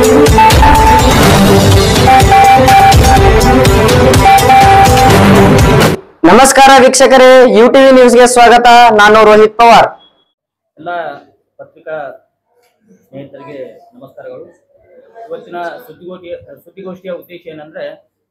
ನಮಸ್ಕಾರ ವೀಕ್ಷಕರೇ you TV ನ್ಯೂಸ್ಗೆ ಸ್ವಾಗತ ನಾನು ರೋಹಿತ್ ಪವಾರ್ ಎಲ್ಲ ಪತ್ರಿಕಾ ಸ್ನೇಹಿತರಿಗೆ ನಮಸ್ಕಾರಗಳು ಇವತ್ತಿನ ಸುದ್ದಿಗೋಷ್ಠಿಯ ಸುದ್ದಿಗೋಷ್ಠಿಯ ಉದ್ದೇಶ ಏನಂದ್ರೆ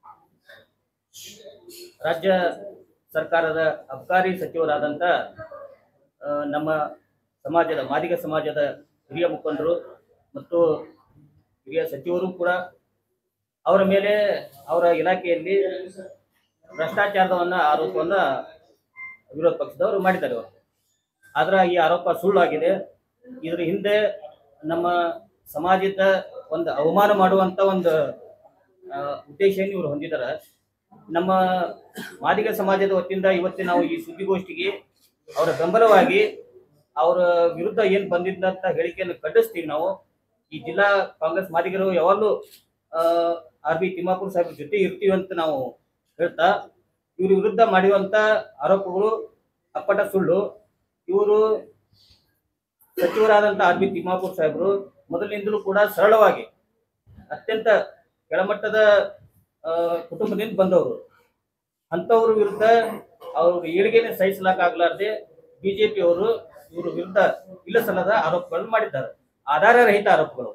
ರಾಜ್ಯ ಸರ್ಕಾರದ ಅಬಕಾರಿ ಸಚಿವರಾದಂಥ ಆ, ನಮ್ಮ ಸಮಾಜದ ಮಾದಿಗ ಸಮಾಜದ ಹಿರಿಯ ಮುಖಂಡರು ಮತ್ತು ಹಿರಿಯ ಸಚಿವರು ಕೂಡ ಅವರ ಮೇಲೆ ಅವರ ಇಲಾಖೆಯಲ್ಲಿ ಭ್ರಷ್ಟಾಚಾರದವನ್ನ ಆರೋಪವನ್ನ ವಿರೋಧ ಪಕ್ಷದವರು ಮಾಡಿದ್ದಾರೆ ಅವರು ಆದ್ರೆ ಈ ಆರೋಪ ಸುಳ್ಳಾಗಿದೆ ಇದ್ರ ಹಿಂದೆ ನಮ್ಮ ಸಮಾಜದ ಒಂದು ಅವಮಾನ ಮಾಡುವಂತ ಒಂದು ಆ, ಉದ್ದೇಶವನ್ನು ಇವರು ಹೊಂದಿದ್ದಾರೆ ನಮ್ಮ ಮಾದಿಗ ಸಮಾಜದ ವತಿಯಿಂದ ಇವತ್ತು ನಾವು ಈ ಸುದ್ದಿಗೋಷ್ಠಿಗೆ ಅವರ ಬೆಂಬಲವಾಗಿ ಅವರ ವಿರುದ್ಧ ಏನ್ ಬಂದಿದ್ದಂತ ಹೇಳಿಕೆಯನ್ನು ಖಂಡಿಸ್ತೀವಿ ನಾವು ಈ ಜಿಲ್ಲಾ ಕಾಂಗ್ರೆಸ್ ಮಾದಿಗರು ಯಾವಾಗಲೂ ಆರ್ ಬಿ ತಿಮ್ಮಾಪುರ ಸಾಹೇಬ್ರ ಜೊತೆ ಇರ್ತೀವಿ ಅಂತ ನಾವು ಹೇಳ್ತಾ ಇವ್ರ ವಿರುದ್ಧ ಮಾಡಿರುವಂತ ಆರೋಪಗಳು ಅಪ್ಪಟ ಸುಳ್ಳು ಇವರು ಸಚಿವರಾದಂಥ ಆರ್ ಬಿ ತಿಮ್ಮಾಪುರ ಸಾಹೇಬರು ಮೊದಲಿನಿಂದಲೂ ಕೂಡ ಸರಳವಾಗಿ ಅತ್ಯಂತ ಕೆಳಮಟ್ಟದ ಆ, ಕುಟುಂಬದಿಂದ ಬಂದವರು ಅಂಥವ್ರ ವಿರುದ್ಧ ಅವ್ರ ಏಳಿಗೆನೆ ಸಹಿಸಲಾಕಾಗಲಾರ್ದೆ ಬಿಜೆಪಿ ಅವರು ಇವ್ರ ವಿರುದ್ಧ ಇಲ್ಲ ಸಲ್ಲದ ಆರೋಪಗಳನ್ನು ಮಾಡಿದ್ದಾರೆ ಆಧಾರ ರಹಿತ ಆರೋಪಗಳು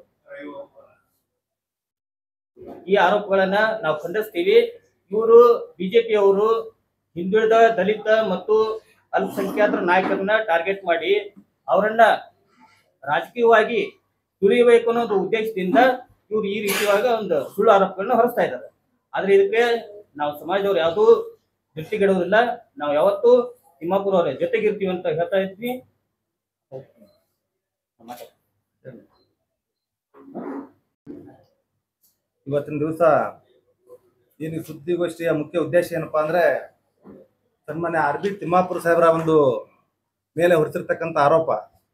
ಈ ಆರೋಪಗಳನ್ನ ನಾವು ಖಂಡಿಸ್ತೀವಿ ಇವರು ಬಿಜೆಪಿ ಅವರು ಹಿಂದುಳಿದ ದಲಿತ ಮತ್ತು ಅಲ್ಪಸಂಖ್ಯಾತರ ನಾಯಕರನ್ನ ಟಾರ್ಗೆಟ್ ಮಾಡಿ ಅವರನ್ನ ರಾಜಕೀಯವಾಗಿ ತುಳಿಯಬೇಕು ಅನ್ನೋದು ಉದ್ದೇಶದಿಂದ ಇವರು ಈ ರೀತಿಯಾಗ ಒಂದು ಸುಳ್ಳು ಆರೋಪಗಳನ್ನ ಹೊರಿಸ್ತಾ ಇದ್ದಾರೆ ಆದ್ರೆ ಇದಕ್ಕೆ ನಾವು ಸಮಾಜದವ್ರು ಯಾವುದೂ ದೃಷ್ಟಿಗೆಡುವುದಿಲ್ಲ ನಾವು ಯಾವತ್ತೂ ತಿಮ್ಮಾಪುರ ಅವರ ಜೊತೆಗಿರ್ತೀವಿ ಅಂತ ಹೇಳ್ತಾ ಇದ್ವಿ ಇವತ್ತಿನ ದಿವಸ ಏನು ಈ ಸುದ್ದಿಗೋಷ್ಠಿಯ ಮುಖ್ಯ ಉದ್ದೇಶ ಏನಪ್ಪಾ ಅಂದ್ರೆ ಸನ್ಮಾನ್ಯ ಆರ್ ಬಿ ತಿಮ್ಮಾಪುರ ಸಾಹೇಬರ ಒಂದು ಮೇಲೆ ಹೊರಿಸಿರ್ತಕ್ಕಂಥ ಆರೋಪ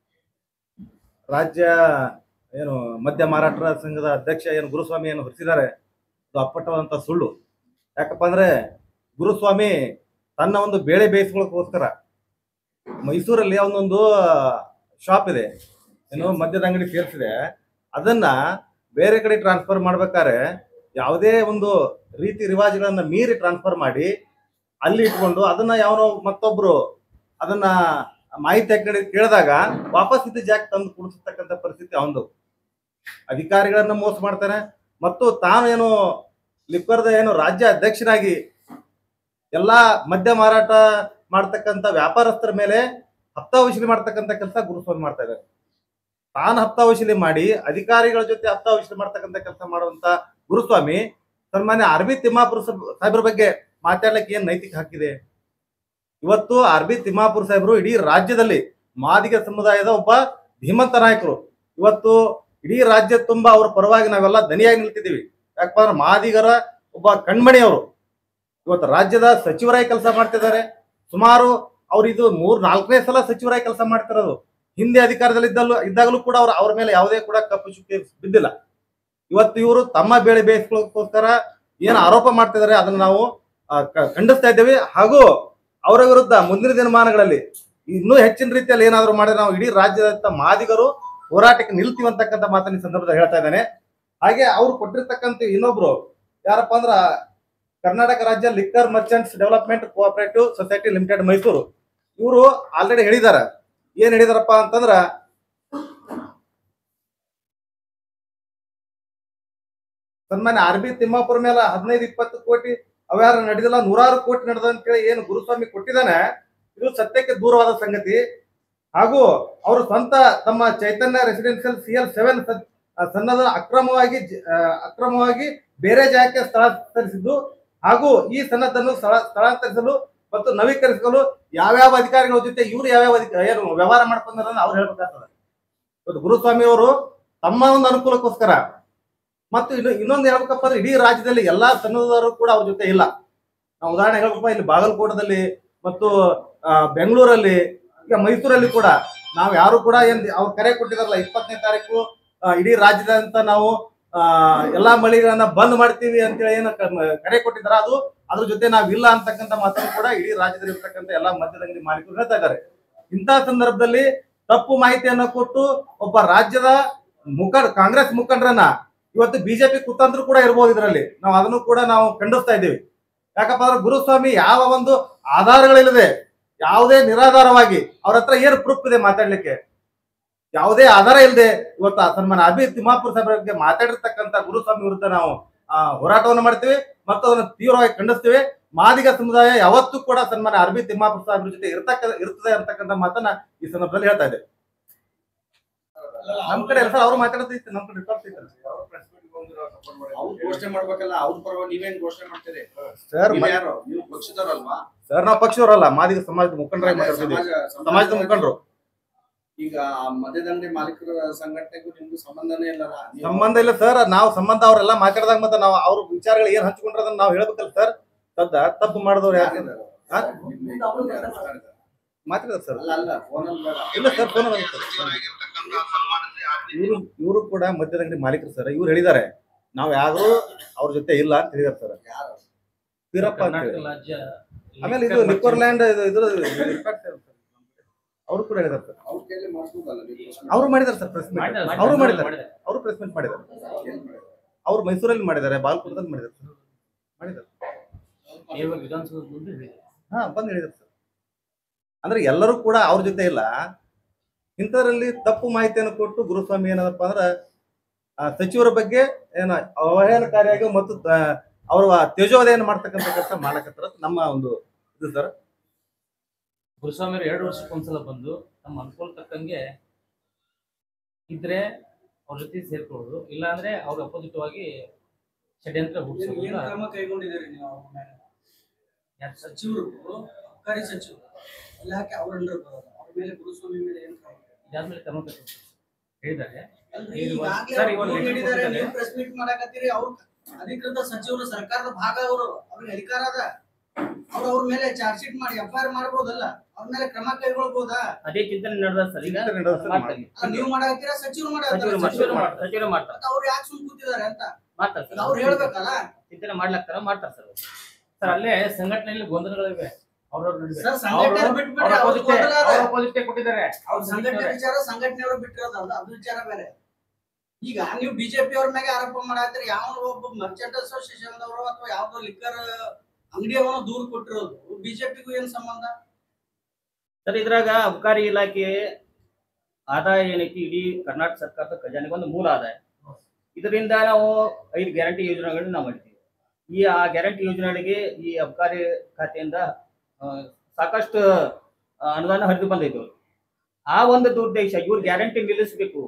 ರಾಜ್ಯ ಏನು ಮದ್ಯ ಮಾರಾಟರ ಸಂಘದ ಅಧ್ಯಕ್ಷ ಏನು ಗುರುಸ್ವಾಮಿ ಏನು ಹೊರಿಸಿದ್ದಾರೆ ಅದು ಅಪ್ಪಟ್ಟವಾದಂಥ ಸುಳ್ಳು ಯಾಕಪ್ಪ ಅಂದ್ರೆ ಗುರುಸ್ವಾಮಿ ತನ್ನ ಒಂದು ಬೇಳೆ ಬೇಯಿಸ್ಕೊಳ್ಳೋಕ್ಕೋಸ್ಕರ ಮೈಸೂರಲ್ಲಿ ಅವನೊಂದು ಶಾಪ್ ಇದೆ ಏನು ಮದ್ಯದ ಅಂಗಡಿ ಸೇರಿಸಿದೆ ಅದನ್ನ ಬೇರೆ ಕಡೆ ಟ್ರಾನ್ಸ್ಫರ್ ಮಾಡ್ಬೇಕಾದ್ರೆ ಯಾವುದೇ ಒಂದು ರೀತಿ ರಿವಾಜುಗಳನ್ನ ಮೀರಿ ಟ್ರಾನ್ಸ್ಫರ್ ಮಾಡಿ ಅಲ್ಲಿ ಇಟ್ಕೊಂಡು ಅದನ್ನ ಯಾವನೋ ಮತ್ತೊಬ್ರು ಅದನ್ನ ಮಾಹಿತಿ ಕಡೆ ಕೇಳಿದಾಗ ವಾಪಸ್ ಇದ್ದ ಜಾಗ ತಂದು ಕುಡಿಸ್ತಕ್ಕಂಥ ಪರಿಸ್ಥಿತಿ ಅವನದು ಅಧಿಕಾರಿಗಳನ್ನ ಮೋಸ ಮಾಡ್ತಾನೆ ಮತ್ತು ತಾನು ಏನು ಲಿಕ್ಕರ್ದ ಏನು ರಾಜ್ಯ ಅಧ್ಯಕ್ಷನಾಗಿ ಎಲ್ಲಾ ಮದ್ಯ ಮಾರಾಟ ಮಾಡ್ತಕ್ಕಂಥ ವ್ಯಾಪಾರಸ್ಥರ ಮೇಲೆ ಹಪ್ತಾ ವಸೂಲಿ ಮಾಡ್ತಕ್ಕಂಥ ಕೆಲಸ ಗುರುಸ್ವಾಮಿ ಮಾಡ್ತಾ ಇದ್ದಾರೆ ತಾನು ಹಪ್ತಾ ವಸೂಲಿ ಮಾಡಿ ಅಧಿಕಾರಿಗಳ ಜೊತೆ ಹಪ್ತಾ ವಸೂಲಿ ಮಾಡ್ತಕ್ಕಂಥ ಕೆಲಸ ಮಾಡುವಂತ ಗುರುಸ್ವಾಮಿ ಸನ್ಮಾನ್ಯ ಆರ್ ಬಿ ತಿಮ್ಮಾಪುರ ಸಾಹೇಬ್- ಸಾಹೇಬ್ರ ಬಗ್ಗೆ ಮಾತಾಡ್ಲಿಕ್ಕೆ ಏನ್ ನೈತಿಕ ಹಕ್ಕಿದೆ ಇವತ್ತು ಆರ್ ಬಿ ತಿಮ್ಮಾಪುರ ಸಾಹೇಬರು ಇಡೀ ರಾಜ್ಯದಲ್ಲಿ ಮಾದಿಗ ಸಮುದಾಯದ ಒಬ್ಬ ಧೀಮಂತ ನಾಯಕರು ಇವತ್ತು ಇಡೀ ರಾಜ್ಯ ತುಂಬಾ ಅವ್ರ ಪರವಾಗಿ ನಾವೆಲ್ಲ ದನಿಯಾಗಿ ನಿಲ್ತಿದ್ದೀವಿ ಯಾಕಪ್ಪ ಅಂದ್ರೆ ಮಾದಿಗರ ಒಬ್ಬ ಕಣ್ಮಣಿ ಅವರು ಇವತ್ತು ರಾಜ್ಯದ ಸಚಿವರಾಗಿ ಕೆಲಸ ಮಾಡ್ತಿದ್ದಾರೆ ಸುಮಾರು ಅವ್ರು ಇದು ಮೂರ್ ನಾಲ್ಕನೇ ಸಲ ಸಚಿವರಾಗಿ ಕೆಲಸ ಮಾಡ್ತಿರೋದು ಹಿಂದೆ ಅಧಿಕಾರದಲ್ಲಿ ಇದ್ದಲ್ಲೂ ಇದ್ದಾಗಲೂ ಕೂಡ ಅವ್ರ ಅವ್ರ ಮೇಲೆ ಯಾವುದೇ ಕೂಡ ಕಪ್ಪು ಚುಕ್ಕಿ ಬಿದ್ದಿಲ್ಲ ಇವತ್ತು ಇವರು ತಮ್ಮ ಬೇಳೆ ಬೇಯಿಸ್ಕೊಳ್ಳೋಕ್ಕೋಸ್ಕರ ಏನು ಆರೋಪ ಮಾಡ್ತಿದ್ದಾರೆ ಅದನ್ನ ನಾವು ಆ, ಕ- ಖಂಡಿಸ್ತಾ ಇದ್ದೇವೆ ಹಾಗೂ ಅವರ ವಿರುದ್ಧ ಮುಂದಿನ ದಿನಮಾನಗಳಲ್ಲಿ ಇನ್ನೂ ಹೆಚ್ಚಿನ ರೀತಿಯಲ್ಲಿ ಏನಾದರೂ ಮಾಡಿದ್ರೆ ನಾವು ಇಡೀ ರಾಜ್ಯದ ಮಾದಿಗರು ಹೋರಾಟಕ್ಕೆ ನಿಲ್ತೀವಿ ಅಂತಕ್ಕಂಥ ಮಾತನ್ನ ಈ ಸಂದರ್ಭದಲ್ಲಿ ಹೇಳ್ತಾ ಇದ್ದಾನೆ ಹಾಗೆ ಅವ್ರು ಕೊಟ್ಟಿರ್ತಕ್ಕಂಥ ಇನ್ನೊಬ್ರು ಯಾರಪ್ಪ ಅಂದ್ರ ಕರ್ನಾಟಕ ರಾಜ್ಯ liquor merchants development cooperative society limited Mysuru ಇವರು ಆಲ್ರೆಡಿ ಹೇಳಿದ್ದಾರೆ ಏನ್ ಹೇಳಿದಾರಪ್ಪ ಅಂತಂದ್ರ ಸನ್ಮಾನ್ಯ ಆರ್ ಬಿ ತಿಮ್ಮಾಪುರ ಮೇಲೆ ಹದಿನೈದು ಇಪ್ಪತ್ತು ಕೋಟಿ ಅವ್ಯಾರ ನಡೆದಿಲ್ಲ ನೂರಾರು ಕೋಟಿ ನಡೆದ ಅಂತೇಳಿ ಏನು ಗುರುಸ್ವಾಮಿ ಕೊಟ್ಟಿದ್ದಾನೆ ಇದು ಸತ್ಯಕ್ಕೆ ದೂರವಾದ ಸಂಗತಿ ಹಾಗೂ ಅವರು ಸ್ವಂತ ತಮ್ಮ Chaitanya residential C L seven ಸನ್ನದ ಅಕ್ರಮವಾಗಿ ಜ- ಆ, ಅಕ್ರಮವಾಗಿ ಬೇರೆ ಜಾಗಕ್ಕೆ ಸ್ಥಳಾಂತರಿಸಿದ್ದು ಹಾಗೂ ಈ ಸನ್ನದನ್ನು ಸ್ಥಳ ಸ್ಥಳಾಂತರಿಸಲು ಮತ್ತು ನವೀಕರಿಸಲು ಯಾವ್ಯಾವ ಅಧಿಕಾರಿಗಳ ಜೊತೆ ಇವರು ಯಾವ್ಯಾವ ಅಧಿಕ ಏನು ವ್ಯವಹಾರ ಮಾಡ್ಕೊಂಡ್ರ ಅವ್ರು ಹೇಳ್ಬೇಕಾಗ್ತದೆ ಇವತ್ತು ಗುರುಸ್ವಾಮಿ ಅವರು ತಮ್ಮ ಒಂದು ಅನುಕೂಲಕ್ಕೋಸ್ಕರ ಮತ್ತು ಇನ್ನು ಇನ್ನೊಂದು ಹೇಳ್ಬೇಕಪ್ಪ ಅಂದ್ರೆ ಇಡೀ ರಾಜ್ಯದಲ್ಲಿ ಎಲ್ಲಾ ಸನ್ನದವರು ಕೂಡ ಅವ್ರ ಜೊತೆ ಇಲ್ಲ ನಾವು ಉದಾಹರಣೆ ಹೇಳ್ಬೇಕಪ್ಪ ಇಲ್ಲಿ ಬಾಗಲಕೋಟದಲ್ಲಿ ಮತ್ತು ಆ, ಬೆಂಗಳೂರಲ್ಲಿ ಈಗ ಮೈಸೂರಲ್ಲಿ ಕೂಡ ನಾವು ಯಾರು ಕೂಡ ಏನ್ ಅವ್ರು ಕರೆ ಕೊಟ್ಟಿದಾರಲ್ಲ ಇಪ್ಪತ್ತನೇ ತಾರೀಕು ಆ, ಇಡೀ ರಾಜ್ಯದಂತ ನಾವು ಆ, ಎಲ್ಲಾ ಮಳಿಗಳನ್ನ ಬಂದ್ ಮಾಡ್ತೀವಿ ಅಂತೇಳಿ ಏನು ಕ- ಕರೆ ಕೊಟ್ಟಿದಾರ ಅದು ಅದ್ರ ಜೊತೆ ನಾವು ಇಲ್ಲ ಅಂತಕ್ಕಂಥ ಮಾತನ್ನು ಕೂಡ ಇಡೀ ರಾಜ್ಯದಲ್ಲಿ ಇರ್ತಕ್ಕಂಥ ಎಲ್ಲಾ ಮದ್ಯದ ಅಂಗಡಿ ಮಾಲೀಕರು ಹೇಳ್ತಾ ಇದ್ದಾರೆ ಇಂಥ ಸಂದರ್ಭದಲ್ಲಿ ತಪ್ಪು ಮಾಹಿತಿಯನ್ನ ಕೊಟ್ಟು ಒಬ್ಬ ರಾಜ್ಯದ ಮುಖ ಕಾಂಗ್ರೆಸ್ ಮುಖಂಡರನ್ನ ಇವತ್ತು ಬಿಜೆಪಿ ಕುತಂತ್ರ ಕೂಡ ಇರ್ಬೋದು ಇದರಲ್ಲಿ ನಾವು ಅದನ್ನು ಕೂಡ ನಾವು ಖಂಡಿಸ್ತಾ ಇದ್ದೀವಿ ಯಾಕಪ್ಪ ಅಂದ್ರೆ ಗುರುಸ್ವಾಮಿ ಯಾವ ಒಂದು ಆಧಾರಗಳಿಲ್ಲದೆ ಯಾವುದೇ ನಿರಾಧಾರವಾಗಿ ಅವ್ರ ಹತ್ರ ಏನು ಪ್ರೂಫ್ ಇದೆ ಮಾತಾಡ್ಲಿಕ್ಕೆ ಯಾವುದೇ ಆಧಾರ ಇಲ್ಲದೆ ಇವತ್ತು ಆ ಸನ್ಮಾನ ಅಭಿ ತಿಮ್ಮಾಪುರ ಸಾಹೇಬ್ರ ಬಗ್ಗೆ ಮಾತಾಡಿರ್ತಕ್ಕಂಥ ಗುರುಸ್ವಾಮಿ ವಿರುದ್ಧ ನಾವು ಆ, ಹೋರಾಟವನ್ನು ಮಾಡ್ತೀವಿ ಮತ್ತು ಅದನ್ನು ತೀವ್ರವಾಗಿ ಖಂಡಿಸ್ತೀವಿ ಮಾದಿಗ ಸಮುದಾಯ ಯಾವತ್ತೂ ಕೂಡ ಸನ್ಮಾನ ಅರಬಿ ತಿಮ್ಮಾಪುರ ಸಾಹೇಬ್ರ ಜೊತೆ ಇರ್ತಕ್ಕ ಇರ್ತದೆ ಅಂತಕ್ಕಂಥ ಮಾತನ್ನ ಈ ಸಂದರ್ಭದಲ್ಲಿ ಹೇಳ್ತಾ ಇದೆ ನಮ್ ಕಡೆ ಸರ್ ಅವ್ರು ಮಾತಾಡ್ತೈತೆ ನಮ್ ಕಡೆ ರೆಕಾರ್ಡ್ ಐತಲ್ಲ ಅವ್ರು ಘೋಷಣೆ ಮಾಡ್ಬೇಕಲ್ಲ ಅವ್ರ ಪರವಾಗಿ ನೀವೇನ್ ಘೋಷಣೆ ಮಾಡ್ತೀರಿ ಸರ್ ನೀವ್ ಯಾರು ನೀವು ಪಕ್ಷದವ್ರಲ್ವಾ ಸರ್ ನಾವು ಪಕ್ಷವರಲ್ಲ ಮಾದಿಗ ಸಮಾಜದ ಮುಖಂಡರಾಗಿ ಮಾತಾಡ್ತಿದ್ದೀವಿ ಸಮಾಜ ಸಮಾಜದ ಮುಖಂಡರು ಈಗ ಆ ಮದ್ಯದಂಡೆ ಮಾಲೀಕರ ಸಂಘಟನೆಗೂ ನಿಮ್ಗೂ ಸಂಬಂಧನೇ ಇಲ್ಲಲ್ಲ ನೀವು- ಸಂಬಂಧ ಇಲ್ಲ ಸರ್ ನಾವು ಸಂಬಂಧ ಅವರೆಲ್ಲ ಮಾತಾಡಿದಾಗ ಮತ್ತೆ ನಾವು ಅವ್ರ ವಿಚಾರಗಳು ಏನ್ ಹಂಚ್ಕೊಂಡ್ರೆ ಅದನ್ನ ನಾವು ಹೇಳ್ಬೇಕಲ್ಲ ಸರ್ ಸದ್ದ ತಪ್ಪು ಮಾಡಿದವ್ರು ಯಾರು ಯಾರಿದ್ದಾರೆ? ಹಾ? ನಿಮ್ಮ ಯಾರು ಮಾತಾಡ್ತಾರೆ? ಮಾತಾಡಿದ ಸರ್ ಅಲ್ಲ ಅಲ್ಲ ಫೋನಲ್ಲಿ ಬೇಡ ಇಲ್ಲ ಸರ್ ಫೋನ್ ಇವರು ಇವರು ಕೂಡ ಮದ್ಯದಂಗಡಿ ಮಾಲೀಕರು ಸರ್ ಇವ್ರು ಹೇಳಿದ್ದಾರೆ ನಾವು ಯಾರು ಅವ್ರ ಜೊತೆ ಇಲ್ಲ ಅಂತ ಹೇಳಿದಾರೆ ಸರ್ ಯಾರು ವೀರಪ್ಪ ಅಂತ ಹೇಳಿ ಕರ್ನಾಟಕ ರಾಜ್ಯ ಆಮೇಲೆ ಇದು ಲಿಕ್ವರ್ ಲ್ಯಾಂಡ್ ಇದು ಇದ್ರ ಅವರು ಕೂಡ ಹೇಳಿದಾರೆ ಸರ್ ಅವ್ರ ಕೈಲಿ ಮಾಡ್ಬೋದಲ್ಲ ನೀವು ಘೋಷಣೆ? ಅವರು ಮಾಡಿದಾರೆ ಸರ್ ಪ್ರೆಸ್ ಮೀಟ್ ಮಾಡಿದ್ದಾರೆ, ಅವರು ಮಾಡಿದ್ದಾರೆ. ಮಾಡಿದ್ದಾರೆ ಅವರು ಪ್ರೆಸ್ ಮೀಟ್ ಮಾಡಿದ್ದಾರೆ ಏನ್ ಮಾಡಿದ್ರು? ಅವ್ರು ಮೈಸೂರಲ್ಲಿ ಮಾಡಿದ್ದಾರೆ ಬಾಲ್ಪುರದಲ್ಲಿ ಮಾಡಿದ್ದಾರೆ ಸರ್ ಮಾಡಿದ್ದಾರೆ ನೇರವಾಗಿ ವಿಧಾನಸೌಧದ ಮುಂದೆ ಹೇಳಿದೆ. ಹಾ ಬಂದು ಹೇಳಿದ್ರು ಸರ್ ಅಂದ್ರೆ ಎಲ್ಲರೂ ಕೂಡ ಅವ್ರ ಜೊತೆ ಇಲ್ಲ ಇಂಥದ್ರಲ್ಲಿ ತಪ್ಪು ಮಾಹಿತಿಯನ್ನು ಕೊಟ್ಟು ಗುರುಸ್ವಾಮಿ ಏನದಪ್ಪ ಅಂದ್ರೆ ಆ, ಸಚಿವರ ಬಗ್ಗೆ ಏನ ಅವಹೇಳನಕಾರಿಯಾಗಿ ಮತ್ತು ಆ, ಅವ್ರ ತೇಜೋವಧೆಯನ್ನು ಮಾಡ್ತಕ್ಕಂಥ ಕೆಲಸ ಮಾಡಕತ್ತಾರ ನಮ್ಮ ಒಂದು ಇದು ಸರ್ ಗುರುಸ್ವಾಮಿ ಅವರು ಎರಡು ವರ್ಷಕ್ಕೆ ಒಂದ್ಸಲ ಬಂದು ನಮ್ಮ ಅನುಕೂಲ ತಕ್ಕಂಗೆ ಇದ್ರೆ ಅವ್ರ ಜೊತೆ ಸೇರ್ಕೊಳ್ಳೋದು ಇಲ್ಲ ಅಂದ್ರೆ ಅವ್ರ ಅಪೋಸಿಟ್ ಆಗಿ ಷಡ್ಯಂತ್ರ ಹುಟ್ಟಿಸೋದು ಏನ್ ಕ್ರಮ ಕೈಗೊಂಡಿದ್ದೀರಿ ನೀವು ಅವ್ರ ಮೇಲೆ ಸಚಿವರು ಅಬಕಾರಿ ಸಚಿವರು ಇಲಾಖೆ ಅವ್ರ ಅಂಡರ್ ಬರೋದು ಅವ್ರ ಮೇಲೆ ಗುರುಸ್ವಾಮಿ ಮೇಲೆ ಏನ್ ಕ್ರಮ ಇದಾದ್ಮೇಲೆ ಕ್ರಮ ಕೈಗೊಳ್ಳಿ. ಹೇಳಿದ್ದಾರೆ ಅಲ್ರಿ, ಈಗ ಈಗಾಗ್ಲೇ ಸರ್, ಅವ್ರು ಇವಾಗ ದೂರು ಲೆಟರ್ ನೀಡಿದ್ದಾರೆ, ಕೊಟ್ಟಿದ್ದಾರೆ. ನೀವು ಪ್ರೆಸ್ ಮೀಟ್ ಮಾಡಾಕತ್ತೀರಿ ಅವ್ರು ಅಧಿಕೃತ ಸಚಿವರು ಸರ್ಕಾರದ ಭಾಗ ಅವರು ಅವ್ರಿಗೆ ಅಧಿಕಾರ ಅದ ಅವ್ರ ಅವ್ರ ಮೇಲೆ ಚಾರ್ಜ್ ಶೀಟ್ ಮಾಡಿ ಎಫ್ ಐ ಆರ್ ಮಾಡ್ಬೋದಲ್ಲ ಅವ್ರ ಮೇಲೆ ಕ್ರಮ ಕೈಗೊಳ್ಬೋದಾ ಅದೇ ಚಿಂತನೆ ನಡೆದ ಸರ್ ಈಗ ಚಿಂತನೆ ನಡೆದ ಸರ್ ಮಾಡ್ತಾರೆ. ಅಲ್ಲ, ನೀವು ಮಾಡಾಕತ್ತೀರಾ ಸಚಿವರು ಸಚಿವರು ಮಾಡಾಕತ್ತೀರಾ ಸಚಿವರು ಮಾಡ್ತಾರೆ ಸಚಿವರು ಮಾಡ್ತಾರೆ ಅವ್ರು ಯಾಕೆ ಸುಮ್ ಕೂತಿದ್ದಾರೆ ಅಂತ ಮಾಡ್ತಾರೆ ಈಗ ಅವ್ರು ಸರ್ ಹೇಳ್ಬೇಕಲ್ಲ ಚಿಂತನೆ ಮಾಡ್ಲಾಕ್ತಾರ ಮಾಡ್ತಾರೆ ಸರ್ ಸರ್ ಅಲ್ಲೇ ಸಂಘಟನೆಯಲ್ಲಿ ಗೊಂದಲಗಳಿವೆ ಅವ್ರವ್ರ ನಡುವೆ ಸರ್ ಸಂಘಟನೆ ಅವ್ರು- ಬಿಟ್ಬಿಡ್ರಿ ಅವ್ರ ಅವ್ರ opposite- ಗೊಂದಲ ಅದ. ಅವ್ರ opposite ಕೊಟ್ಟಿದ್ದಾರೆ ಅವ್ರ ಸಂಘಟನೆ ವಿಚಾರ ಸಂಘಟನೆಯವರು ಬಿಟ್ಟಿರೋದಲ್ಲ ಅದು ವಿಚಾರ ಬೇರೆ ಈಗ ನೀವು ಬಿಜೆಪಿ ಅವ್ರ ಮೇಲೆ ಆರೋಪ ಮಾಡಾತ್ರಿ ಯಾವ ಒಬ್ಬ ಮರ್ಚೆಂಟ್ ಅಸೋಸಿಯೇಷನ್ ದವರು ಅಥವಾ ಯಾವ್ದೋ ಲಿಕ್ಕರ್ ಅಂಗಡಿಯವನು ದೂರ ಕೊಟ್ಟಿರೋದು ಬಿಜೆಪಿಗೂ ಏನ್ ಸಂಬಂಧ ಸರ್ ಇದ್ರಾಗ ಅಬಕಾರಿ ಇಲಾಖೆ ಆದಾಯ ಏನೈತಿ ಇಡೀ ಕರ್ನಾಟಕ ಸರ್ಕಾರದ ಖಜಾನೆಗೆ ಒಂದು ಮೂಲ ಆದಾಯ ಇದರಿಂದ ನಾವು ಐದು ಗ್ಯಾರಂಟಿ ಯೋಜನೆಗಳನ್ನ ನಾವು ಮಾಡಿದ್ದೀವಿ ಈ ಆ ಗ್ಯಾರಂಟಿ ಯೋಜನೆಗಳಿಗೆ ಈ ಅಬಕಾರಿ ಖಾತೆಯಿಂದ ಆ, ಸಾಕಷ್ಟು ಆ, ಅನುದಾನ ಹರಿದು ಬಂದೈತು ಆ ಒಂದು ದುರ್ದೇಶ ಇವ್ರು ಗ್ಯಾರಂಟಿ ನಿಲ್ಲಿಸಬೇಕು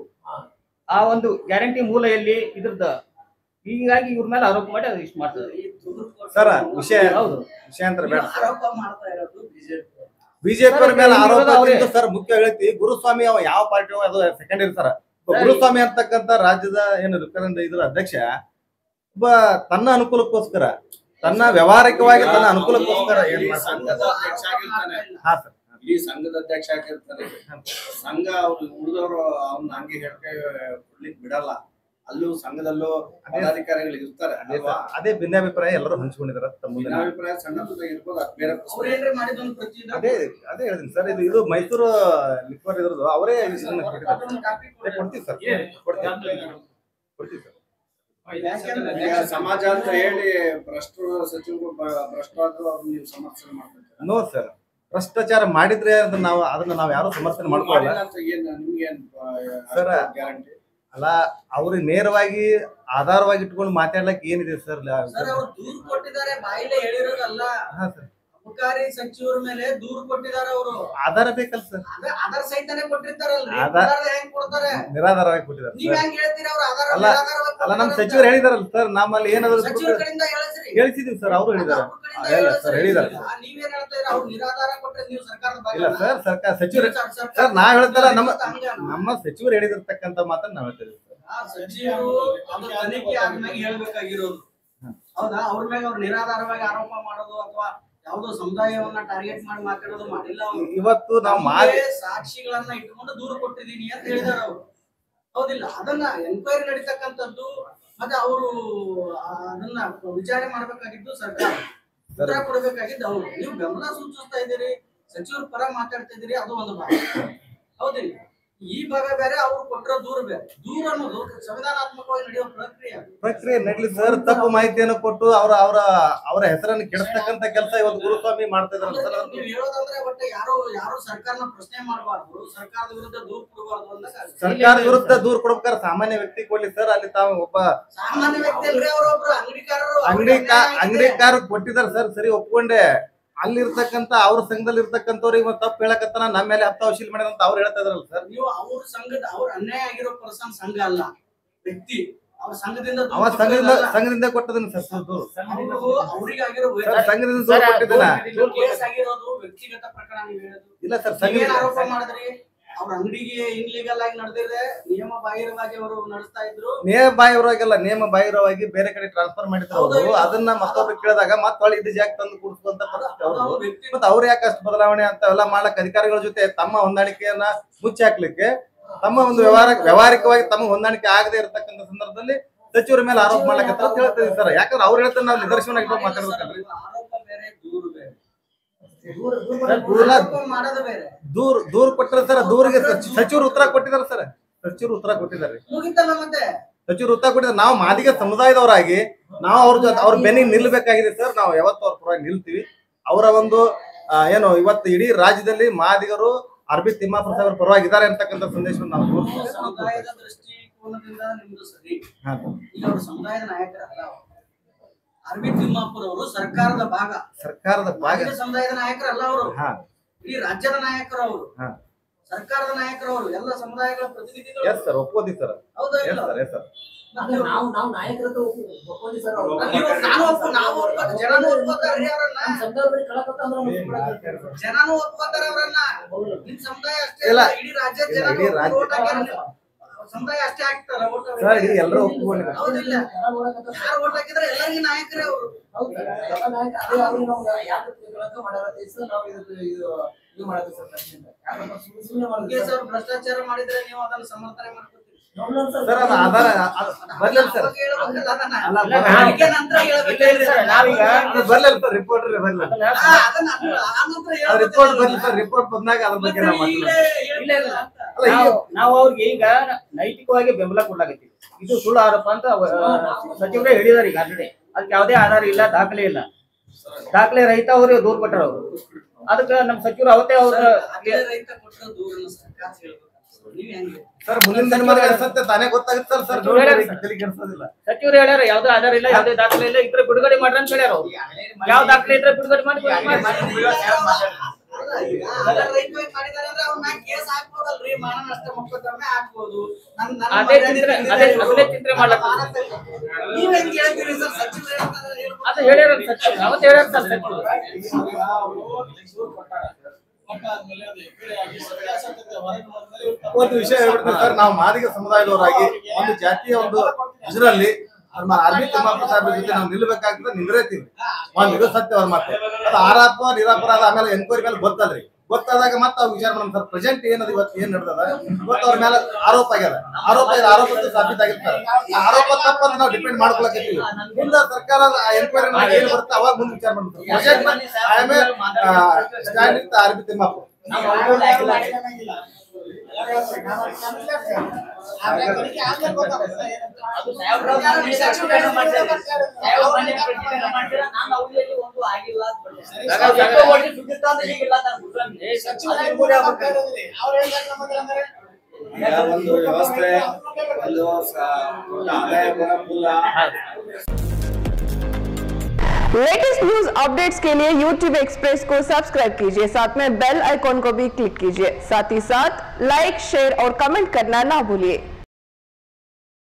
ಆ ಒಂದು ಗ್ಯಾರಂಟಿ ಮೂಲ ಎಲ್ಲಿ ಇದ್ರದ್ದು ಹೀಗಾಗಿ ಇವ್ರ ಮೇಲೆ ಆರೋಪ ಮಾಡಿ ಅದು ಇಷ್ಟು ಮಾಡ್ತಾರೆ ಈ ದೂರು ಕೊಟ್ಟು- ಸರ್ ವಿಷಯ ಹೌದು ವಿಷಯಾಂತರ ನೀವು ಬೇಡ ಆರೋಪ ಮಾಡ್ತಾ ಇರೋದು ಬಿಜೆಪಿ ಬಿಜೆಪಿ ಅವ್ರ ಸರ್, ಮೇಲೆ ಈಗ ಆರೋಪ ಇರೋದು ಅವ್ರೇ. ಇದ್ದು ಸರ್ ಮುಖ್ಯ ಹೇಳ್ತಿ ಗುರುಸ್ವಾಮಿ ಅವ ಯಾವ ಪಾರ್ಟಿ ಅದು ಸೆಕೆಂಡ್ ಇರ್ತಾರ ಸರ್, ಗುರುಸ್ವಾಮಿ ಅಂತಕ್ಕಂಥ ರಾಜ್ಯದ ಏನು ರಿಕರೆಂಡ್ ಇದ್ರ ಅಧ್ಯಕ್ಷ ಒಬ್ಬ ತನ್ನ ಅನುಕೂಲಕ್ಕೋಸ್ಕರ ತನ್ನ ವ್ಯವಹಾರಿಕವಾಗಿ ತನ್ನ ಅನುಕೂಲಕ್ಕೋಸ್ಕರ ಏನ್ ಇಡೀ ಮಾಡ್ತಾನೆ? ಸಂಘದ ಅಧ್ಯಕ್ಷ ಆಗಿರ್ತಾನೆ ಹಾ ಸರ್ ಇಡೀ ಸಂಘದ ಅಧ್ಯಕ್ಷ ಆಗಿರ್ತಾನೆ ಸಂಘ ಅವ್ರು ಉಳಿದವರು ಅವ್ನ ಹಂಗೆ ಹೇಳ್ಕೆ ಕೊಡ್ಲಿಕ್ ಬಿಡಲ್ಲ ಅಲ್ಲೂ ಸಂಘದಲ್ಲೂ ಪದಾಧಿಕಾರಿಗಳು ಇರ್ತಾರೆ ಅದೇ ಅಲ್ವಾ ಸರ್, ಅದೇ ಭಿನ್ನಾಭಿಪ್ರಾಯ ಎಲ್ಲರೂ ಹಂಚ್ಕೊಂಡಿದಾರೆ ತಮ್ಮ ಮುಂದೆ. ಭಿನ್ನಾಭಿಪ್ರಾಯ ಸಣ್ಣ ಪುಟ್ಟ ಇರ್ಬೋದು ಅದು ಬೇರೆ ಅವ್ರು ಪ್ರಶ್ನೆ. ಏನ್ರಿ ಮಾಡಿದೊಂದು ಪ್ರತಿ ಅದೇ ಅದೇ ಹೇಳಿದ್ದೀನಿ ಸರ್ ಇದು ಇದು ಮೈಸೂರು ಲಿಕ್ವರ್ ಇದ್ರದ್ದು ಅವರೇ ಇದನ್ನ ಕೊಟ್ಟಿದ್ದಾರೆ. ಅದೊಂದು topic ಏ, ಕೊಡ್ತೀವಿ ಸರ್ ಇದೆ. ಕೊಡ್ತೀವಿ ಕೊಡ್ತೀವಿ ಸರ್ ಯಾಕೆಂದ್ರೆ ಈಗ ಸಮಾಜ ಅಂತ ಹೇಳಿ ಭ್ರಷ್ಟರು ಸಚಿವರು ಬ- ಭ್ರಷ್ಟರಾದ್ರು ಅವ್ರನ್ನ ನೀವು ಸಮರ್ಥನೆ ಮಾಡ್ತಾರೆ ನೋ ಸರ್ ಭ್ರಷ್ಟಾಚಾರ ಮಾಡಿದ್ರೆ ಅದನ್ನ ನಾವು ಅದನ್ನ ನಾವು ಯಾರು ಸಮರ್ಥನೆ ಮಾಡ್ಕೊಳ್ಳಲ್ಲ ಮಾಡಿಲ್ಲ ಅಂತ ಏನ್ ನಿಮ್ಗೇನ್ ಸರ್, ಗ್ಯಾರಂಟಿ ಅಲ್ಲ ಅವ್ರಿಗೆ ನೇರವಾಗಿ ಆಧಾರವಾಗಿ ಇಟ್ಕೊಂಡು ಮಾತಾಡ್ಲಕ್ ಏನಿದೆ ಸರ್ ಸರ್ ಅವ್ರು ದೂರು ಕೊಟ್ಟಿದ್ದಾರೆ ಬಾಯಿಲೆ ಹೇಳಿರೋದಲ್ಲ ಹಾ ಸರ್ ಅಬಕಾರಿ ಸಚಿವರ ಮೇಲೆ ದೂರು ಕೊಟ್ಟಿದ್ದಾರೆ ಅವರು ಆಧಾರ ಬೇಕಲ್ಲ ಸರ್ ಅದ ಅದರ ಸಹಿತನೇ ಕೊಟ್ಟಿರ್ತಾರಲ್ರಿ ಆಧಾರ- ಆಧಾರ ಹೆಂಗ್ ಕೊಡ್ತಾರೆ ನಿರಾಧಾರವಾಗಿ ಕೊಟ್ಟಿದ್ದಾರೆ ನೀವ್ ಸರ್ ಹೆಂಗ್ ಹೇಳ್ತೀರಿ ಅವ್ರ ಆಧಾರ ಅಲ್ಲ, ನಿರಾಧಾರವಾಗಿ ಅಲ್ಲ ನಮ್ ಕೊಡ್ತಾರೆ ಸಚಿವರು ಹೇಳಿದಾರಲ್ಲ ಸರ್ ನಮ್ಮಲ್ಲಿ ಅಂತ. ಏನಾದ್ರು ಸಚಿವರ ಕಡೆಯಿಂದ ಹೇಳಿಸ್ರಿ ಹೇಳಿಸಿದೀವಿ ಸರ್ ಅವರು ಹೇಳಿದಾರೆ ಅವ್ರ ಕಡೆಯಿಂದ ಇಲ್ಲ ಹೇಳಿಸ್ರಿ. ಸರ್ ಹೇಳಿದಾರೆ ಆ, ನೀವೇನ್ ಹೇಳ್ತಾ ಇದ್ದೀರಾ ಅವ್ರು ನಿರಾಧಾರ ಕೊಟ್ರೆ ನೀವು ಸರ್ಕಾರದ ಭಾಗ ಇಲ್ಲ ಸರ್ ಸರ್ಕಾರ ಸಚಿವರು ಸರ್, ಸರ್ಕಾರ- ಸರ್ ನಾವ್ ಹೇಳ್ತಾರ ನಮ್ಮ ಹಂಗ ಅಲ್ಲ. ನಮ್ಮ ಸಚಿವರು ಹೇಳಿದಿರ್ತಕ್ಕಂಥ ಮಾತನ್ನ ನಾವ್ ಹೇಳ್ತೀವಿ ಸರ್ ಆ ಸಚಿವರು ಅದು ತನಿಖೆ ಆದ್ಮೇಲೆ ಹೇಳ್ಬೇಕಾಗಿರೋದು ಹೌದಾ ಅವ್ರ ಮೇಲೆ ಅವ್ರು ನಿರಾಧಾರವಾಗಿ ಆರೋಪ ಮಾಡೋದು ಅಥವಾ ಯಾವ್ದೋ ಸಮುದಾಯವನ್ನ ಟಾರ್ಗೆಟ್ ಮಾಡಿ ಮಾತಾಡೋದು ಮಾಡಿಲ್ಲ ಅವರು ಇವತ್ತು ನಾವು ಮಾಡಿ ನಮ್ಗೆ ಸಾಕ್ಷಿಗಳನ್ನ ಇಟ್ಕೊಂಡು ದೂರ ಕೊಟ್ಟಿದೀನಿ ಅಂತ ಹೇಳಿದಾರೆ ಅವರು ಹೌದಿಲ್ಲ ಅದನ್ನ ಎನ್ಕ್ವೈರಿ ನಡೀತಕ್ಕಂಥದ್ದು ಮತ್ತೆ ಅವರು ಅದನ್ನ ವಿಚಾರಣೆ ಮಾಡ್ಬೇಕಾಗಿದ್ದು ಸರ್ಕಾರ ಉತ್ತರ ಕೊಡ್ಬೇಕಾಗಿದ್ದು ಅವ್ರು ನೀವು ಗಮನ ಸೂಚಿಸ್ತಾ ಇದ್ದೀರಿ ಸಚಿವರ ಪರ ಮಾತಾಡ್ತಾ ಇದ್ದೀರಿ ಅದು ಒಂದು ಭಾಗ ಹೌದಿಲ್ಲ ಈ ಭಾಗ ಬೇರೆ ಅವ್ರು ಕೊಟ್ಟಿರೋ ದೂರ ಬೇರೆ ದೂರ ಅನ್ನೋದು ಸಂವಿಧಾನಾತ್ಮಕವಾಗಿ ನಡೆಯೋ ಪ್ರಕ್ರಿಯೆ ಅದು. ಪ್ರಕ್ರಿಯೆ ನಡ್ಲಿ ಸರ್ ತಪ್ಪು ಮಾಹಿತಿಯನ್ನು ಕೊಟ್ಟು ಅವರ ಅವರ ಅವರ ಹೆಸರನ್ನು ಕೆಡಿಸ್ತಕ್ಕಂತ ಕೆಲಸ ಇವತ್ತು ಗುರುಸ್ವಾಮಿ ಮಾಡ್ತಾ ಇದಾರೆ ಸರ್ ಅಂದ್ರೆ ನೀವು ಹೇಳೋದಂದ್ರೆ ಬಟ್ ಯಾರು ಯಾರು ಸರ್ಕಾರನ ಪ್ರಶ್ನೆ ಮಾಡಬಾರ್ದು ಸರ್ಕಾರದ ವಿರುದ್ಧ ದೂರು ಕೊಡಬಾರ್ದು ಅಂದಾಗ ಸರ್ಕಾರ ವಿರುದ್ಧ ದೂರ ಕೊಡ್ಬೇಕಾದ್ರೆ ಸಾಮಾನ್ಯ ವ್ಯಕ್ತಿ ಕೊಡ್ಲಿ ಸರ್ ಅಲ್ಲಿ ತಾವು ಒಬ್ಬ ಸಾಮಾನ್ಯ ವ್ಯಕ್ತಿ ಅಲ್ರಿ ಅವರೊಬ್ರು ಅಂಗಡಿಕಾರರು ಅಂಗಡಿ ಅಂಗಡಿಕಾರ ಕೊಟ್ಟಿದ್ದಾರೆ ಸರ್ ಸರಿ ಒಪ್ಕೊಂಡೆ ಅಲ್ಲಿರ್ತಕ್ಕಂತ ಅವ್ರ ಸಂಘದಲ್ಲಿ ಇರ್ತಕ್ಕಂಥವ್ರಿಗೆ ಮತ್ತೆ ತಪ್ಪು ಹೇಳಕತ್ತಾನ ನಮ್ಮ ಮೇಲೆ ಹತ್ತು ವಶೀಲ್ ಮಾಡ್ಯಾರ ಅಂತ ಅವ್ರು ಹೇಳ್ತಾ ಇದ್ರಲ್ಲ ಸರ್ ನೀವು ಅವ್ರ ಸಂಘದ ಅವ್ರ ಅನ್ಯಾಯ ಆಗಿರೋ ಪರ್ಸನ್ ಸಂಘ ಅಲ್ಲ ವ್ಯಕ್ತಿ ಅವ್ರ ಸಂಘದಿಂದ ದೂರ ಅವ ಸಂಘದಿಂದ ಕೊಟ್ಟಿರೋದಲ್ಲ. ಸಂಘದಿಂದ ಕೊಟ್ಟದನ್ನ ಸರ್ ದೂರು ಅವ್ರು ಅವ್ರಿಗಾಗಿರೋ ಸರ್ ಸಂಘದಿಂದ ದೂರ ಕೊಟ್ಟಿದ್ದಾನ ಕೇಸ್ ಆಗಿರೋದು ವ್ಯಕ್ತಿಗತ ಪ್ರಕರಣ ನೀವು ಹೇಳೋದು ಇಲ್ಲ ಸರ್ ನೀವೇನ್ ಸಂಘ ಆರೋಪ ಮಾಡಿದ್ರಿ ಅವ್ರ ಅಂಗಡಿಗೆ ಇನ್ಲೀಗಲ್ ಆಗಿ ನಡೆದಿದೆ ನಿಯಮ ಬಾಹಿರವಾಗಿ ಅವರು ನಡೆಸ್ತಾ ಇದ್ರು ನೇಮ ಬಾಹಿರವಾಗಿಲ್ಲ ನೇಮ ಬಾಹಿರವಾಗಿ ಬೇರೆ ಕಡೆ ಟ್ರಾನ್ಸ್ಫರ್ ಮಾಡಿದ್ರು ಅವರು ಹೌದು. ಅದನ್ನ ಮತ್ತೊಬ್ರು ಕೇಳಿದಾಗ ಮತ್ತೆ ಹೊಳ್ಳಿ ಇದು ಜಾಗ ತಂದು ಕೂಡಿಸುವಂತ ಪರಿಸ್ಥಿತಿ ಅವ್ರು ಅವ್ರದ್ದು ವ್ಯಕ್ತಿ ಮತ್ತೆ ಅವ್ರು ಯಾಕೆ ಅಷ್ಟು ಬದಲಾವಣೆ ಅಂತ ಎಲ್ಲ ಮಾಡಕ್ ಅಧಿಕಾರಿಗಳ ಜೊತೆ ತಮ್ಮ ಹೊಂದಾಣಿಕೆಯನ್ನ ಮುಚ್ಚಿ ಹಾಕ್ಲಿಕ್ಕೆ ತಮ್ಮ ಒಂದು ವ್ಯವಹಾರ ವ್ಯವಹಾರಿಕವಾಗಿ ತಮ್ಮ ಹೊಂದಾಣಿಕೆ ಆಗದೆ ಇರತಕ್ಕಂತ ಸಂದರ್ಭದಲ್ಲಿ ಸಚಿವರ ಮೇಲೆ ಆರೋಪ ಮಾಡ್ಲಕತ್ತಾರ ಅಂತ ಹೇಳ್ತೀವಿ ಸರ್ ಯಾಕಂದ್ರೆ ಅವ್ರು ಹೇಳ್ತಾರೆ ನಾವು ನಿದರ್ಶನ ಇಟ್ಕೊಂಡು ಮಾತಾಡ್ಬೇಕಲ್ರಿ ಆರೋಪ ಬೇರೆ ದೂರು ಬೇರೆ ದೂರ ಆರೋಪ ಮಾಡೋದು ಬೇರೆ ದೂರ್ ದೂರ್ ಕೊಟ್ಟಿರ ಸರ್ ದೂರಿಗೆ ಸಚಿವರು ಉತ್ತರ ಕೊಟ್ಟಿದ್ದಾರೆ ಸರ್ ಸಚಿವರು ಉತ್ತರ ಕೊಟ್ಟಿದ್ದಾರೆ ಮುಗಿತಲ್ಲ ಮತ್ತೆ ಸಚಿವರು ಉತ್ತರ ಕೊಟ್ಟಿದ್ದಾರೆ ನಾವು ಮಾದಿಗ ಸಮುದಾಯದವರಾಗಿ ನಾವು ಅವ್ರ ಜೊತೆ ಅವ್ರ ಬೆನ್ನಿಗೆ ನಿಲ್ಬೇಕಾಗಿದೆ ಸರ್ ನಾವು ಯಾವತ್ತೂ ಅವ್ರ ಪರವಾಗಿ ನಿಲ್ತೀವಿ ಅವರ ಒಂದು ಆ, ಏನು ಇವತ್ತು ಇಡೀ ರಾಜ್ಯದಲ್ಲಿ ಮಾದಿಗರು ಅರ್ಬಿ ತಿಮ್ಮಾಪುರ ಸಾಹೇಬರ ಪರವಾಗಿದ್ದಾರೆ ಅಂತಕ್ಕಂಥ ಸಂದೇಶವನ್ನು ನಾವು ತೋರಿಸ್ತೀವಿ. ಸಮುದಾಯದ ದೃಷ್ಟಿಕೋನದಿಂದ ನಿಮ್ದು ಸರಿ ಹಾ. ಈಗ ಅವ್ರು ಸಮುದಾಯದ ನಾಯಕರಲ್ಲ ಅವ್ರು. ಅರವಿಂದ್ ತಿಮ್ಮಾಪುರ ಅವರು ಸರ್ಕಾರದ ಭಾಗ ಸರ್ಕಾರದ ಭಾಗ ಮಾದಿಗ ಸಮುದಾಯದ ನಾಯಕರಲ್ಲ ಅವರು ಹಾ ಇಡೀ ರಾಜ್ಯದ ನಾಯಕರು ಅವರು ಹಾ. ಸರ್ಕಾರದ ನಾಯಕರು ಅವರು ಎಲ್ಲ ಸಮುದಾಯಗಳ ಪ್ರತಿನಿಧಿಗಳು ಎಸ್ ಸರ್ ಒಪ್ಪೋದಿ ಸರ್ ಹೌದಾ ಎಸ್ ಇಲ್ಲ ಸರ್ ಎಸ್ ಸರ್ ಅಂದ್ರೆ ನಾವು ನಾವು ನಾಯಕರದ್ದು ಒಪ್ಪಂದಿ ಸರ್ ಅವ್ರು. ನೀವು ನಾನು ಒಪ್ಪು ನಾವು ಒಪ್ಕೋತ ಜನನು ಒಪ್ಕೋತಾರ್ರಿ ಅವ್ರನ್ನ ನಮ್ಮ ಸಂದರ್ಭದಲ್ಲಿ ಕಳಕತ್ತ ಅಂದ್ರೆ ನಾವು ಸುಮ್ಮನೆ ಜನನು ಒಪ್ಕೋತಾರ ಅವ್ರನ್ನ ನಿಮ್ ಸಮುದಾಯ ಅಷ್ಟೇ ಇಲ್ಲ. ಅಲ್ಲ, ಇಡೀ ರಾಜ್ಯದ ಇಲ್ಲ, ಜನ ಇಡೀ ರಾಜ್ಯ- vote ಹಾಕ್ಯಾರ ನೀವು. ಸಮುದಾಯ ಅಷ್ಟೇ ಹಾಕ್ತಾರ vote ಅವ್ರಿಗೆ. ಸರ್ ಇಡೀ ಎಲ್ಲರೂ ಒಪ್ಕೊಂಡಿದ್ದಾರೆ ಹೌದಿಲ್ಲ ಜನ ನೋಡಕತ್ತಾರ. ಯಾರು vote ಹಾಕಿದ್ರೆ ಎಲ್ಲರಿಗೂ ನಾಯಕರೇ ಅವರು ಹೌದು ಸರ್. ಎಲ್ಲ ನಾಯಕ ಅದೇ ಅವ್ರಿಗೆ ನಾವು ಯಾಕೆ ಕಳಕ ಮಾಡ್ಯಾರ ಅಂತ ಹೇಳಿ ನಾವು ಇದು ಇದು ಇದು ಮಾಡಬೇಕು ಸರ್ ಪ್ರಶ್ನೆಯಿಂದ. ಯಾಕಂದ್ರೆ ಸುಮ್ನೆ ಸುಮ್ನೆ ಮಾಡೋದು ಕೇಸ್ ಸರ್. ಅವ್ರು ಭ್ರಷ್ಟಾಚಾರ ಮಾಡಿದ್ರೆ ನೀವು ಅದನ್ನ ಸಮರ್ಥನೆ ಮಾಡ್ಕೊತೀರಿ ನೋಡ್ಲಲ್ಲ ಸರ್. ಸರ್ ಅದು ಆಧಾರ ಅದು ಬರ್ಲಿಲ್ಲ ಸರ್ ಅವಾಗ ಹೇಳ್ಬೇಕಲ್ಲ ಅದನ್ನ. ಅಲ್ಲ, ಇಲ್ಲ, ಬರ್ಲಿಲ್ಲ. ಅದಕ್ಕೆ ನಂತರ ಹೇಳ್ಬೇಕು ಸರ್, ನಾವೀಗ ಅದು ಬರ್ಲಿಲ್ಲ ಸರ್ ರಿಪೋರ್ಟ್ ಬರ್ಲಿಲ್ಲ ಅದನ್ನ ಹಾ, ಅದನ್ನ ಆ- ಆ ನಂತರ ಅದು ಹೇಳ್ಬೇಕು. ರಿಪೋರ್ಟ್ ಬರ್ಲಿ ಸರ್ ರಿಪೋರ್ಟ್ ಬಂದಾಗ ಅದ್ರ ಬಗ್ಗೆ ನಾವು ಮತ್ತೆ ಈಗಲೇ ಮಾತಾಡೋಣ ಇಲ್ಲ, ಇಲ್ಲ. ಹೇಳ್ಬೇಕಲ್ಲ ಅಂತ. ಅಲ್ಲ ಈಗ ನಾವು ನಾವು ಅವ್ರಿಗೆ ಈಗ ನೈತಿಕವಾಗಿ ಬೆಂಬಲ ಕೊಡ್ಲಾಕತ್ತೀವಿ ಇದು ಸುಳ್ಳು ಆರೋಪ ಅಂತ ಅವ- ಸಚಿವರೇ ಹೇಳಿದಾರೆ ಈಗ ಆಲ್ರೆಡಿ ಅದಕ್ಕೆ ಯಾವುದೇ ಆಧಾರ ಇಲ್ಲ ದಾಖಲೆ ಇಲ್ಲ ದಾಖಲೆ ರಹಿತ ಅವರು ದೂರ್ ಕೊಟ್ಟಾರ ಅವರು ಅದಕ್ಕೆ ನಮ್ಮ ಸಚಿವರು ಅವತ್ತೇ ಅವ್ರ ಅದೇ ರೈತ ಕೊಟ್ಟಿರೋ ದೂರನ್ನ ಸರ್ಕಾರ ಹೇಳ್ಬೇಕು ನೀವ್ ಹೆಂಗೆ ಸರ್ ಮುಂದಿನ ದಿನಮಾನಗಳ ಸತ್ಯ ತಾನೇ ಗೊತ್ತಾಗುತ್ತೆ ಸರ್ ಸರ್ ಸಚಿವರು ಹೇಳ್ಯಾರ ಸರ್. ತಲೆ ಕೆಡಿಸೋದಿಲ್ಲ ಸಚಿವರು ಹೇಳ್ಯಾರ ಯಾವ್ದೇ ಆಧಾರ ಇಲ್ಲ ಯಾವುದೇ ದಾಖಲೆ ಇಲ್ಲ ಇದ್ರೆ ಬಿಡುಗಡೆ ಮಾಡ್ರಿ ಅಂತ ಹೇಳ್ಯಾರ ಅವ್ರು ಯಾವ ದಾಖಲೆ ಇದ್ರೆ ಬಿಡುಗಡೆ ಮಾಡಿ ಅಲ್ಲ, ಈಗ ಅದನ್ನ ರೈತವಾಗಿ ಮಾಡಿದಾರೆ ಅಂದ್ರೆ ಅವ್ರ ಮ್ಯಾಗ್ ಕೇಸ್ ಹಾಕ್ಬೋದಲ್ರಿ ಮಾನ ನಷ್ಟ ಮೊಕದ್ದಮೆ ಹಾಕ್ಬೋದು ನನ್- ನನ್ನ ಅದೇ ಮರ್ಯಾದೆ ಚಿಂತನೆ- ತೆಗ್ದಿದ್ದಾರೆ ಅದೇ- ಇವ್ರು. ಅದನ್ನೇ ಚಿಂತನೆ ಮಾಡ್ಲಕ್ಕ ಮಾನ ತೆಗ್ದಿದ್ದಾರೆ. ನೀವ್ ಹೆಂಗ್ ಹೇಳ್ತೀರಿ ಸರ್ ಸಚಿವರು ಹೇಳ್ತಾರೆ ಹೇಳ್ಬೋದು. ಅದು ಹೇಳ್ಯಾರ ಸಚಿವರು ಅವತ್ತು ಹೇಳ್ಯಾರ ಸರ್ ಸಚಿವರು ಒಂದು ವಿಷಯ ಹೇಳ್ಬಿಡ್ತೀನಿ ಸರ್ ನಾವು ಮಾದಿಗ ಸಮುದಾಯದವರಾಗಿ ಒಂದು ಜಾತಿಯ ಒಂದು ಇದರಲ್ಲಿ ನಮ್ಮ ಅರವಿಂದ್ ತಿಮ್ಮಾಪುರ ಸಾಹೇಬ್ರ ಜೊತೆ ನಾವು ನಿಲ್ಬೇಕಾಗ್ತದೆ ನಿಂದ್ರೇತೀವಿ ಒಂದು ಇದು ಸತ್ಯ ಅವ್ರ ಮಾತು ಅದು ಆರೋಪ ನಿರಾಪರಾಧ ಆಮೇಲೆ ಎನ್ಕ್ವೈರಿ ಮೇಲೆ ಗೊತ್ತಲ್ರಿ ಗೊತ್ತಾದಾಗ ಮತ್ತೆ ಅವ್ರು ವಿಚಾರ ಮಾಡೋಣ ಸರ್ ಪ್ರೆಸೆಂಟ್ ಏನದು ಇವತ್ತು ಏನ್ ನಡೆದದ ಇವತ್ತು ಅವ್ರ ಮೇಲೆ ಆರೋಪ ಆಗ್ಯದ ಆರೋಪ ಇದೆ ಆರೋಪ ಸಾಬೀತಾಗಿರ್ತಾರೆ ಆ ಆರೋಪ ತಪ್ಪಂತ ನಾವು ಡಿಪೆಂಡ್ ಮಾಡ್ಕೊಳಕತ್ತೀವಿ ಮುಂದೆ ಸರ್ಕಾರ ಎನ್ಕ್ವೈರಿ ಏನ್ ಬರುತ್ತೆ ಅವಾಗ ಮುಂದೆ ವಿಚಾರ ಮಾಡ್ತಾರೆ present I am stand with Aravind Thimmapura ಈಗ ಒಂದು ವ್ಯವಸ್ಥೆ ಒಂದು ಸ- ದೊಡ್ಡ ಆದಾಯ ಬರೋ ಮೂಲ लेटेस्ट न्यूज अपडेट्स के लिए YouTube एक्सप्रेस को सब्सक्राइब कीजिए साथ में बेल आइकॉन को भी क्लिक कीजिए साथ ही साथ लाइक शेयर और कमेंट करना ना भूलिए